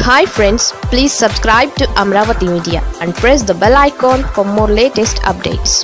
hi friends please subscribe to Amaravati media and press the bell icon for more latest updates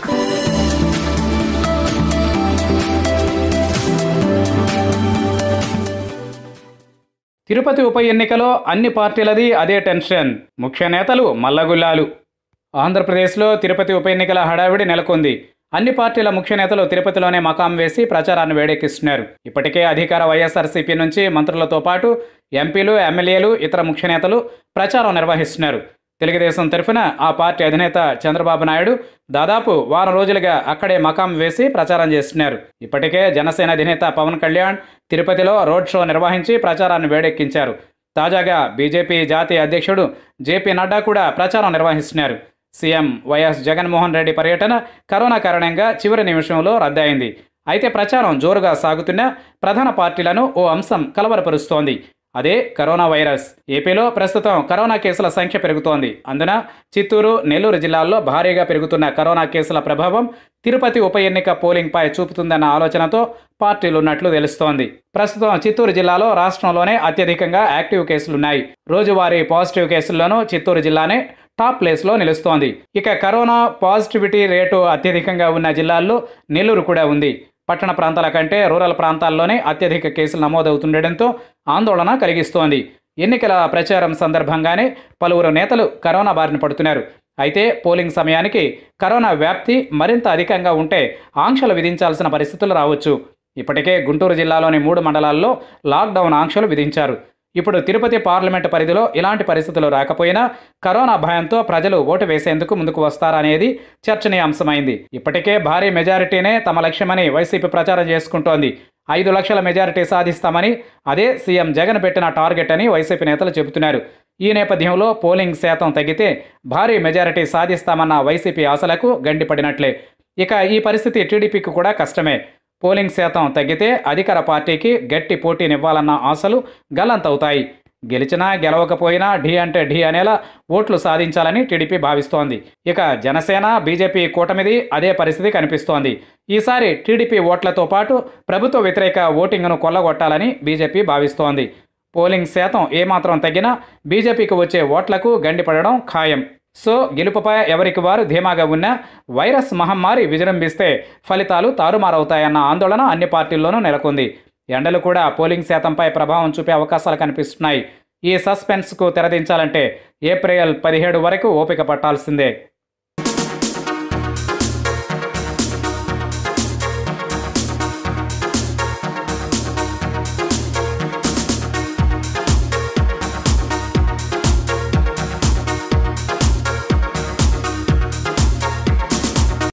Tirupati ఉప ఎన్నికలో అన్ని పార్టీలది అదే tension ముఖ్య నేతలు మల్లగుల్లాలు ఆంధ్రప్రదేశ్లో తిరుపతి ఉప ఎన్నికల హడావిడి నెలకొంది అన్ని పార్టీల ముఖ్య నేతలు తిరుపతిలోనే మకాం వేసి ప్రచారాన్ని వేడెక్కిస్తున్నారు ఇప్పటికే అధికార వైఎస్ఆర్సీపీ నుంచి మంత్రులతో పాటు ఎంపీలు ఎమ్మెల్యేలు ఇతర ముఖ్య నేతలు ప్రచారం నిర్వహిస్తున్నారు తెలుగుదేశం తరఫున ఆ పార్టీ అధినేత చంద్రబాబు నాయుడు దాదాపు వారం రోజులుగా అక్కడే మకాం వేసి ప్రచారం చేస్తున్నారు ఇప్పటికే జనసేన అధినేత పవన్ కళ్యాణ్ తిరుపతిలో రోడ్ షో నిర్వహించి ప్రచారాన్ని వేడెక్కించారు తాజాగా బీజేపీ జాతీయ అధ్యక్షుడు జేపీ నడ్డా కూడా ప్రచారం నిర్వహిస్తున్నారు సీఎం వైఎస్ జగన్మోహన్ రెడ్డి పర్యటన కరోనా కారణంగా చివరి నిమిషంలో రద్దయింది అయితే ప్రచారం జోరుగా సాగుతున్న ప్రధాన పార్టీలను ఓ అంశం కలవరపరుస్తోంది అదే కరోనా వైరస్ ఏపీలో ప్రస్తుతం కరోనా కేసుల సంఖ్య పెరుగుతోంది అందున చిత్తూరు నెల్లూరు జిల్లాల్లో భారీగా పెరుగుతున్న కరోనా కేసుల ప్రభావం తిరుపతి ఉప ఎన్నిక పోలింగ్పై చూపుతుందన్న ఆలోచనతో పార్టీలున్నట్లు తెలుస్తోంది ప్రస్తుతం చిత్తూరు జిల్లాలో రాష్ట్రంలోనే అత్యధికంగా యాక్టివ్ కేసులున్నాయి రోజువారీ పాజిటివ్ కేసుల్లోనూ చిత్తూరు జిల్లానే టాప్ ప్లేస్లో నిలుస్తోంది ఇక కరోనా పాజిటివిటీ రేటు అత్యధికంగా ఉన్న జిల్లాల్లో నెల్లూరు కూడా ఉంది పట్టణ ప్రాంతాల కంటే రూరల్ ప్రాంతాల్లోనే అత్యధిక కేసులు నమోదవుతుండటంతో ఆందోళన కలిగిస్తోంది ఎన్నికల ప్రచారం సందర్భంగానే పలువురు నేతలు కరోనా బారిన పడుతున్నారు అయితే పోలింగ్ సమయానికి కరోనా వ్యాప్తి మరింత అధికంగా ఉంటే ఆంక్షలు విధించాల్సిన పరిస్థితులు రావచ్చు ఇప్పటికే గుంటూరు జిల్లాలోని మూడు మండలాల్లో లాక్డౌన్ ఆంక్షలు విధించారు ఇప్పుడు తిరుపతి పార్లమెంటు పరిధిలో ఇలాంటి పరిస్థితులు రాకపోయినా కరోనా భయంతో ప్రజలు ఓటు వేసేందుకు ముందుకు వస్తారనేది చర్చనీయాంశమైంది ఇప్పటికే భారీ మెజారిటీనే తమ లక్ష్యమని వైసీపీ ప్రచారం చేసుకుంటోంది ఐదు లక్షల మెజారిటీ సాధిస్తామని అదే సీఎం జగన్ పెట్టిన టార్గెట్ అని వైసీపీ నేతలు చెబుతున్నారు ఈ నేపథ్యంలో పోలింగ్ శాతం తగ్గితే భారీ మెజారిటీ సాధిస్తామన్న వైసీపీ ఆశలకు గండిపడినట్లే ఇక ఈ పరిస్థితి టీడీపీకి కూడా కష్టమే పోలింగ్ శాతం తగ్గితే అధికార పార్టీకి గట్టి పోటీనివ్వాలన్న ఆశలు గల్లంతవుతాయి గెలిచినా గెలవకపోయినా ఢీ అంటే ఢీ అనేలా ఓట్లు సాధించాలని టీడీపీ భావిస్తోంది ఇక జనసేన బీజేపీ కూటమిది అదే పరిస్థితి కనిపిస్తోంది ఈసారి టీడీపీ ఓట్లతో పాటు ప్రభుత్వ వ్యతిరేక ఓటింగ్ను కొల్లగొట్టాలని బీజేపీ భావిస్తోంది పోలింగ్ శాతం ఏమాత్రం తగ్గినా బీజేపీకి వచ్చే ఓట్లకు గండిపడడం ఖాయం సో గెలుపుపై ఎవరికి వారు ధీమాగా ఉన్న వైరస్ మహమ్మారి విజృంభిస్తే ఫలితాలు తారుమారవుతాయన్న ఆందోళన అన్ని పార్టీల్లోనూ నెలకొంది ఎండలు కూడా పోలింగ్ శాతంపై ప్రభావం చూపే అవకాశాలు కనిపిస్తున్నాయి ఈ సస్పెన్స్కు తెరదించాలంటే ఏప్రిల్ పదిహేడు వరకు ఓపిక పట్టాల్సిందే